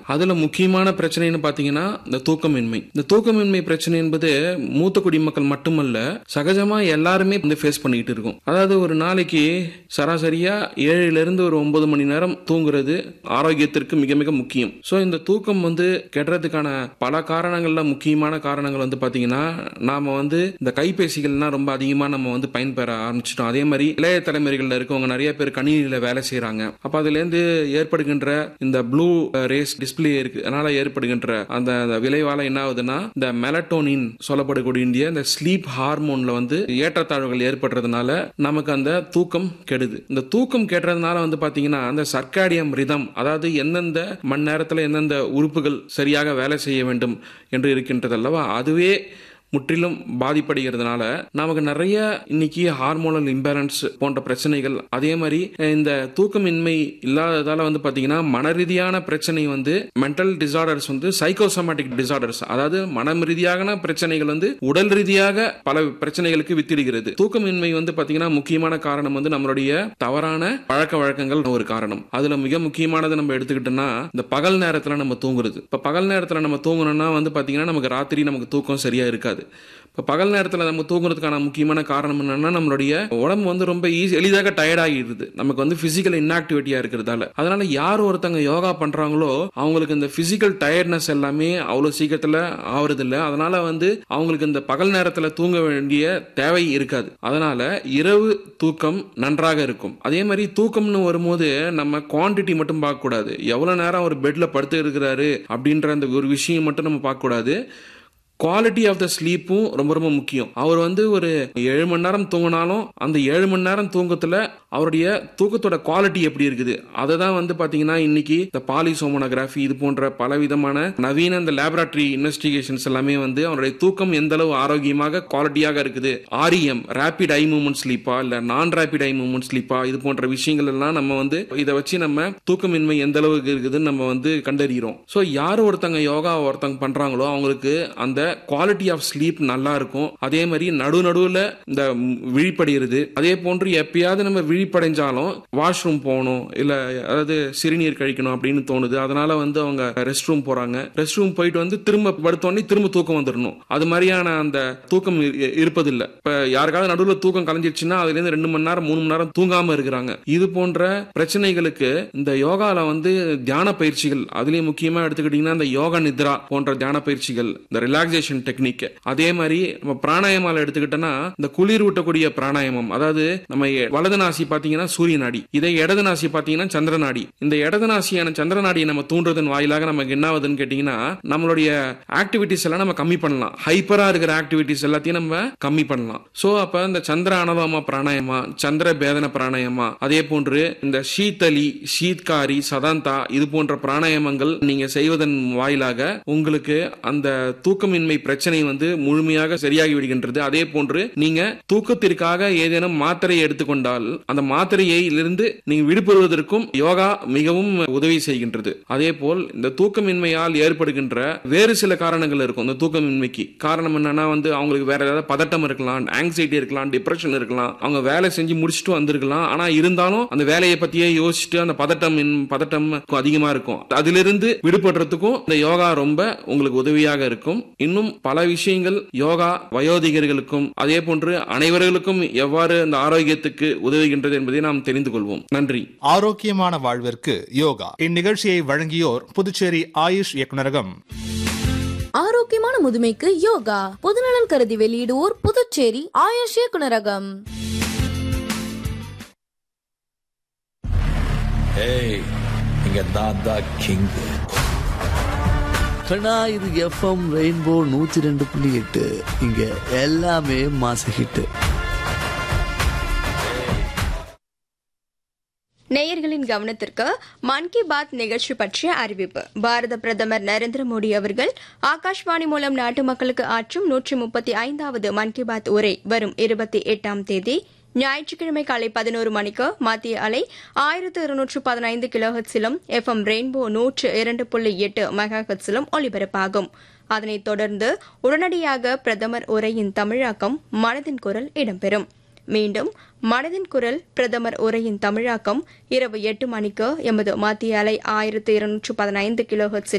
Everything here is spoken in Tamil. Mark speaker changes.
Speaker 1: அதுல முக்கியமான பிரச்சனைன்னு பாத்தீங்கன்னா இந்த தூக்கமின்மை இந்த தூக்கமின்மை பிரச்சனை என்பது மூத்த குடிமக்கள் மட்டுமல்ல சகஜமா எல்லாருமே வந்து ஃபேஸ் பண்ணிக்கிட்டு இருக்கும் அதாவது ஒரு நாளைக்கு சராசரியா ஏழுல இருந்து ஒரு ஒன்பது மணி நேரம் தூங்குறது ஆரோக்கியத்திற்கு மிக மிக முக்கியம் ஸோ இந்த தூக்கம் வந்து கெடுறதுக்கான பல காரணங்கள்ல முக்கியமான காரணங்கள் வந்து பாத்தீங்கன்னா நாம வந்து இந்த கைபேசிகள்லாம் ரொம்ப அதிகமா நம்ம வந்து பயன்பெற ஆரம்பிச்சிட்டோம் அதே மாதிரி இளைய தலைமுறைகள்ல இருக்கவங்க நிறைய பேர் கணினியில வேலை செய்யறாங்க அப்ப அதுல இருந்து ஏற்படுகின்ற இந்த ப்ளூ ரேஸ் டிஸ்பிளே இருக்கு அதனால ஏற்படுகின்ற அந்த அந்த விளைவால என்ன ஆகுதுன்னா இந்த மெலட்டோனின் சொல்லப்படக்கூடிய இந்த ஸ்லீப் ஹார்மோன்ல வந்து ஏற்றத்தாழ்வுகள் ஏற்படுறதுனால நமக்கு அந்த தூக்கம் கெடுது இந்த தூக்கம் கெடுறதுனால வந்து பாத்தீங்கன்னா அந்த சர்க்காடியம் ரிதம் அதாவது எந்தெந்த மணி நேரத்துல எந்தெந்த உறுப்புகள் சரியாக வேலை செய்ய வேண்டும் என்று இருக்கின்றது அல்லவா அதுவே முற்றிலும் பாதிப்படைகிறதுனால நமக்கு நிறைய இன்னைக்கு ஹார்மோனல் இம்பேலன்ஸ் போன்ற பிரச்சனைகள் அதே மாதிரி இந்த தூக்கமின்மை இல்லாததால வந்து பாத்தீங்கன்னா மன ரீதியான பிரச்சனை வந்து மென்டல் டிசார்டர்ஸ் வந்து சைக்கோசோமேட்டிக் டிசார்டர்ஸ் அதாவது மனம் ரீதியான பிரச்சனைகள் வந்து உடல் ரீதியாக பல பிரச்சனைகளுக்கு வித்திடுகிறது தூக்கமின்மை வந்து பாத்தீங்கன்னா முக்கியமான காரணம் வந்து நம்மளுடைய தவறான பழக்க வழக்கங்கள் ஒரு காரணம் அதுல மிக முக்கியமானது நம்ம எடுத்துக்கிட்டோம்னா இந்த பகல் நேரத்துல நம்ம தூங்குறது இப்ப பகல் நேரத்துல நம்ம தூங்கணும்னா வந்து பாத்தீங்கன்னா நமக்கு ராத்திரி நமக்கு தூக்கம் சரியா இருக்காது இப்போ பகல் நேரத்தில் நம்ம தூங்குறதுக்கான முக்கியமான காரணம் என்னன்னா நம்மளுடைய உடம்பு வந்து ரொம்ப ஈஸி எளிதாக டயர்ட் ஆகிடுது நமக்கு வந்து பிசிக்கல் இன்ஆக்டிவிட்டியா இருக்கிறதால அதனால யார் ஒருத்தங்க யோகா பண்றாங்களோ அவங்களுக்கு இந்த பிசிக்கல் டயர்ட்னஸ் எல்லாமே அவ்வளவு சீக்கிரத்துல ஆவறது இல்லை அதனால வந்து அவங்களுக்கு இந்த பகல் நேரத்தில் தூங்க வேண்டிய தேவை இருக்காது அதனால இரவு தூக்கம் நன்றாக இருக்கும் அதே மாதிரி தூக்கம்னு வரும்போது நம்ம குவான்டிட்டி மட்டும் பார்க்க கூடாது எவ்வளவு நேரம் ஒரு பெட்ல படுத்து இருக்கிறாரு அப்படின்ற அந்த ஒரு விஷயம் மட்டும் நம்ம பார்க்க கூடாது குவாலிட்டி ஆஃப் த ஸ்லீப்பும் ரொம்ப ரொம்ப முக்கியம் அவர் வந்து ஒரு ஏழு மணி நேரம் தூங்கினாலும் அந்த ஏழு மணி நேரம் தூக்கத்துல அவருடைய தூக்கத்தோட குவாலிட்டி எப்படி இருக்குது அதை தான் வந்து பாத்தீங்கன்னா இன்னைக்கு இந்த பாலிசோமோனோகிராஃபி இது போன்ற பல விதமான நவீன இந்த லேபரட்டரி இன்வெஸ்டிகேஷன்ஸ் எல்லாமே வந்து அவருடைய தூக்கம் எந்த அளவு ஆரோக்கியமாக குவாலிட்டியாக இருக்குது ஆர்இஎம் ரேபிட் ஐ மூவ்மெண்ட் ஸ்லீப்பா இல்ல நான் ரேபிட் ஐ மூவ்மெண்ட் ஸ்லீப்பா இது போன்ற விஷயங்கள் எல்லாம் நம்ம வந்து இதை வச்சு நம்ம தூக்கமின்மை எந்த அளவுக்கு இருக்குதுன்னு நம்ம வந்து கண்டறிகிறோம் ஸோ யார் ஒருத்தங்க யோகா ஒருத்தங்க பண்றாங்களோ அவங்களுக்கு அந்த குவாலிட்டி ஆஃப் ஸ்லீப் நல்லா இருக்கும் அதே மாதிரி நடு நடுவில் இந்த விழிப்படைகிறது அதே போன்று எப்பயாவது நம்ம விழிப்படைஞ்சாலும் வாஷ்ரூம் போகணும் இல்ல அதாவது சிறுநீர் கழிக்கணும் அப்படின்னு தோணுது அதனால வந்து அவங்க ரெஸ்ட் ரூம் போறாங்க ரெஸ்ட் ரூம் போயிட்டு வந்து திரும்ப படுத்தோடனே திரும்ப தூக்கம் வந்துடணும் அது மாதிரியான அந்த தூக்கம் இ- இருப்பதில்லை இப்ப யாருக்காவது நடுவில் தூக்கம் கலைஞ்சிருச்சுன்னா அதுல இருந்து ரெண்டு மணி நேரம் மூணு மணி நேரம் தூங்காம இருக்கிறாங்க இது போன்ற பிரச்சனைகளுக்கு இந்த யோகால வந்து தியான பயிற்சிகள் அதுலயும் முக்கியமா எடுத்துக்கிட்டீங்கன்னா இந்த யோகா நித்ரா போன்ற தியான பயிற்சிகள் இந்த ரிலாக்ஸேஷன் டெக்னிக் அதே மாதிரி நம்ம பிராணாயமால எடுத்துக்கிட்டோம்னா இந்த குளிர் ஊட்டக்கூடிய பிராணாயாமம் அதாவது நம்ம எ- வலது நாசி பாத்தீங்கன்னா சூரிய நாடி இதே இடது நாசி பாத்தீங்கன்னா சந்திர நாடி இந்த இடது நாசியான சந்திர நாடியை நம்ம தூண்டுறதன் வாயிலாக நமக்கு என்ன ஆகுதுன்னு கேட்டீங்கன்னா நம்மளுடைய ஆக்டிவிட்டிஸ் எல்லாம் நம்ம கம்மி பண்ணலாம் ஹைப்பரா இருக்கிற ஆக்டிவிட்டிஸ் எல்லாத்தையும் நம்ம கம்மி பண்ணலாம் சோ அப்ப இந்த சந்திர அனலோமா பிராணாயமா சந்திர பேதன பிராணாயமா அதே போன்று இந்த ஷீத்தலி ஷீத்காரி சதாந்தா இது போன்ற பிராணாயாமங்கள் நீங்க செய்வதன் வாயிலாக உங்களுக்கு அந்த தூக்கமின்மை பிரச்சனை வந்து முழுமையாக சரியாகி விடுகின்றது அதே போன்று நீங்க தூக்கத்திற்காக ஏதேனும் மாத்திரை எடுத்துக்கொண்டால் அந்த மாத்திரையிலிருந்து நீங்க விடுபடுவதற்கும் யோகா மிகவும் உதவி செய்கின்றது அதே போல் இந்த தூக்கமின்மையால் ஏற்படுகின்ற வேறு சில காரணங்கள் இருக்கும் இந்த தூக்கமின்மைக்கு காரணம் என்னன்னா வந்து அவங்களுக்கு வேற ஏதாவது பதட்டம் இருக்கலாம் ஆங்ஸைட்டி இருக்கலாம் டிப்ரெஷன் இருக்கலாம் அவங்க வேலை செஞ்சு முடிச்சுட்டு வந்திருக்கலாம் ஆனா இருந்தாலும் அந்த வேலையை பத்தியே யோசிச்சுட்டு அந்த பதட்டம் இன்- பதட்டம் அதிகமா இருக்கும் அதிலிருந்து விடுபடுறதுக்கும் இந்த யோகா ரொம்ப உங்களுக்கு உதவியாக இருக்கும் இன்னும் பல விஷயங்கள் யோகா வயோதிகர்களுக்கும் அதே போன்று அனைவர்களுக்கும் எவ்வாறு அந்த ஆரோக்கியத்துக்கு உதவுகின்றது என்பதை நாம் தெரிந்து கொள்வோம் நன்றி
Speaker 2: ஆரோக்கியமான வாழ்விற்கு யோகா இந்நிகழ்ச்சியை வழங்கியோர் புதுச்சேரி ஆயுஷ் இயக்குநரகம்
Speaker 3: ஆரோக்கியமான முதுமைக்கு யோகா பொதுநலன் கருதி வெளியிடுவோர் புதுச்சேரி ஆயுஷ் இயக்குனரகம்
Speaker 4: ஏய் இங்க நான் தான் கிங்
Speaker 5: கண்ணா இது எஃப்எம் ரெயின்போ நூத்தி ரெண்டு புள்ளி எட்டு இங்க எல்லாமே மாச ஹிட்டு
Speaker 6: நேயர்களின் கவனத்திற்கு மன் கி பாத் நிகழ்ச்சி பற்றிய அறிவிப்பு பாரத பிரதமர் நரேந்திர மோடி அவர்கள் ஆகாஷ்வாணி மூலம் நாட்டு மக்களுக்கு ஆற்றும் நூற்றி முப்பத்தி ஐந்தாவது மன் கி பாத் உரை வரும் இருபத்தி எட்டாம் தேதி ஞாயிற்றுக்கிழமை காலை பதினோரு மணிக்கு மத்திய அலை ஆயிரத்து இருநூற்று பதினைந்து கிலோஹெட்ஸிலும் எஃப்எம் ரெயின்போ நூற்று இரண்டு புள்ளி எட்டு மெகா ஹெட்ஸிலும் ஒலிபரப்பாகும் அதனைத் தொடர்ந்து உடனடியாக பிரதமர் உரையின் தமிழாக்கம் மனதின் குரல் இடம்பெறும் மீண்டும் மனதின் குரல் பிரதமர் உரையின் தமிழாக்கம் இரவு எட்டு மணிக்கு எமது மத்திய அலை ஆயிரத்து இருநூற்று பதினைந்து கிலோ